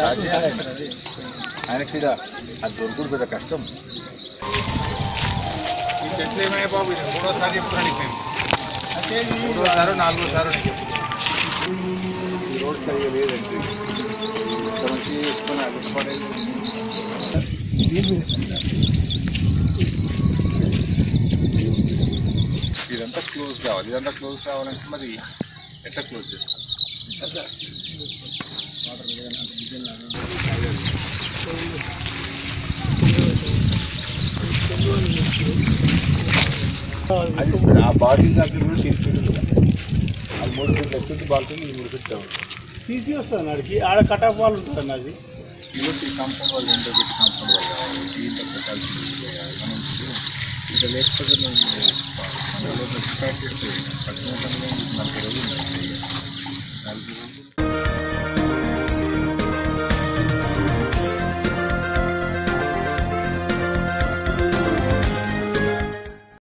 Start చేయాలి ఆయన. ఆయనకి ఈడ అది దొరుకుడు పెద్ద కష్టం ఈ చెట్లు ఏమయ్యా బాబు ఇది మూడోసారి చెప్తున్నాను నీకు నేను మూడోసారి నాలుగోసారి నీకు చెప్తున్నాను ఈ రోడ్ సరిగా లేదండి ఇక్కడ నుంచి వేసుకొని అడ్డుపడేది ఇదంతా క్లోజ్ కావాలి ఇదంతా క్లోజ్ కావాలంటే మరి ఎట్లా క్లోజ్ చేస్తారు అది ఆ బాటిల్ దగ్గర కూడా తీసుకుంటుంది అది మూడు ఫీట్లు ఎత్తుంది బాల్కనీ ఇది మూడు ఫీట్లు ఉంది సీసీ వస్తుంది అడికి ఆడ కటాఫ్ వాళ్ళు ఉంటుంది అన్న అది ఇలాంటి కాంపౌండ్ వాళ్ళు ఏంటో పెట్టి కాంపౌండ్ వాళ్ళు కావాలి దీంట్లో పెట్టాల్సింది మనం ఇక్కడ లేకపోతే నువ్వు స్టార్ట్ చేస్తే పట్టిన నలభై రోజులు